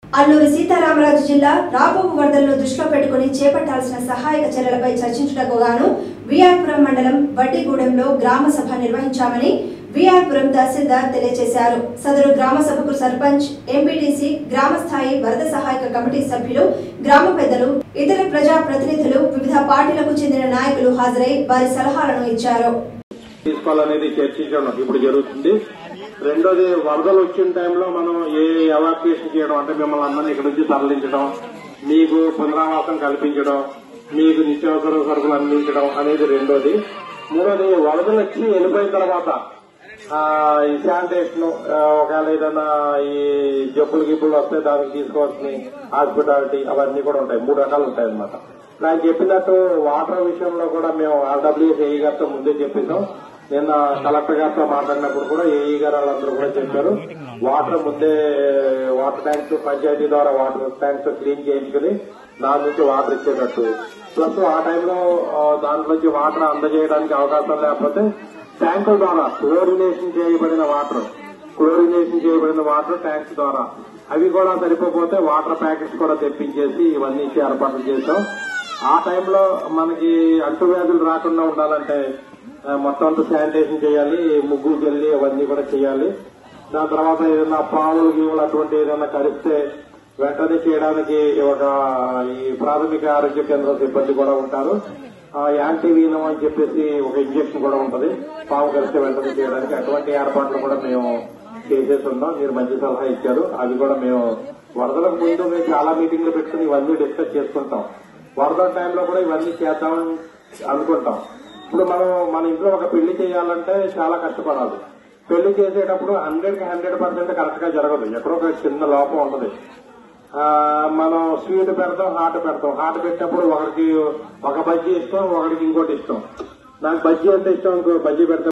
అల్లూరి సీతారామరాజు జిల్లా రాబోవు వరదలను దృష్టిలో పెట్టుకుని చేపట్టాల్సిన సహాయక చర్యలపై చర్చించుటకు గాను విఆర్పురం మండలం వడ్డిగూడెంలో గ్రామ సభ నిర్వహించామని విఆర్పురం తహసీల్దార్ తెలియజేశారు సదరు గ్రామ సభకు సర్పంచ్ ఎంపీటీసీ గ్రామ స్థాయి వరద సహాయక కమిటీ సభ్యులు గ్రామ పెద్దలు ఇతర ప్రజా ప్రతినిధులు వివిధ పార్టీలకు చెందిన నాయకులు హాజరై వారి సలహాలను ఇచ్చారు తీసుకోవాలనేది చర్చించడం ఇప్పుడు జరుగుతుంది రెండోది వరదలు వచ్చిన టైంలో మనం ఏ ఎవాక్యుయేషన్ చేయడం అంటే మిమ్మల్ని అందరినీ ఇక్కడ నుంచి తరలించడం మీకు పునరావాసం కల్పించడం మీకు నిత్యావసర సరుకులు అందించడం అనేది రెండోది మూడోది వరదలు వచ్చి వెళ్ళిపోయిన తర్వాత ఆ, ఈ శానిటేషన్ ఆ, ఒకవేళ ఏదైనా ఈ జబ్బులు గిబ్బులు వస్తే దానికి తీసుకోవాల్సిన హాస్పిటాలిటీ అవన్నీ కూడా ఉంటాయి మూడు రకాలు ఉంటాయి అనమాట నాకు చెప్పినట్టు వాటర్ విషయంలో కూడా మేము ఆర్డబ్ల్యూఎస్ ఏఈ గారితో ముందే చెప్పేసాం నిన్న కలెక్టర్ గారితో మాట్లాడినప్పుడు కూడా ఏఈ గారు వాళ్ళందరూ కూడా చెప్పారు వాటర్ ముందే వాటర్ ట్యాంక్స్ పంచాయతీ ద్వారా వాటర్ ట్యాంక్స్ క్లీన్ చేయించుకుని దాని నుంచి వాటర్ ఇచ్చేటట్టు ప్లస్ ఆ టైంలో ఆ, దాంట్లోంచి వాటర్ అందజేయడానికి అవకాశం లేకపోతే ట్యాంకుల ద్వారా క్లోరినేషన్ చేయబడిన వాటర్ క్లోరినేషన్ చేయబడిన వాటర్ ట్యాంక్స్ ద్వారా అవి కూడా సరిపోతే వాటర్ ప్యాకెట్స్ కూడా తెప్పించేసి ఇవన్నీ ఇచ్చి ఏర్పాట్లు చేసాం ఆ టైంలో మనకి అంటువ్యాధులు రాకుండా ఉండాలంటే ఆ, మొత్తం అంతా శానిటేషన్ చేయాలి ముగ్గులు వెళ్ళి అవన్నీ కూడా చేయాలి దాని తర్వాత ఏదైనా పాములు గీవులు అటువంటి ఏదైనా కరిస్తే వెంటనే చేయడానికి ఒక ఈ ప్రాథమిక ఆరోగ్య కేంద్రం సిబ్బంది కూడా ఉంటారు ఆ యాంటీవీనం అని చెప్పేసి ఒక ఇంజెక్షన్ కూడా ఉంటది పాము కలిస్తే వెంటనే చేయడానికి అటువంటి ఏర్పాట్లు కూడా మేము చేసేసి ఉన్నాం మీరు మంచి సలహా ఇచ్చారు అవి కూడా మేము వరదలకు ముందు మేము చాలా మీటింగ్లు పెట్టుకుని ఇవన్నీ డిస్కస్ చేసుకుంటాం వరద టైంలో కూడా ఇవన్నీ చేద్దామని అనుకుంటాం ఇప్పుడు మనం మన ఇంట్లో ఒక పెళ్లి చేయాలంటే చాలా కష్టపడాలి పెళ్లి చేసేటప్పుడు హండ్రెడ్ కి హండ్రెడ్ పర్సెంట్ కరెక్ట్ గా జరగదు ఎక్కడో ఒక చిన్న లోపం ఉంటది ఆ, మనం స్వీట్ పెడతాం హాట్ పెడతాం హాట్ పెట్టినప్పుడు ఒకరికి ఒక బజ్జీ ఇస్తాం ఒకరికి ఇంకోటి ఇస్తాం నాకు బజ్జీ అంటే ఇష్టం ఇంకో బజ్జీ పెడతాం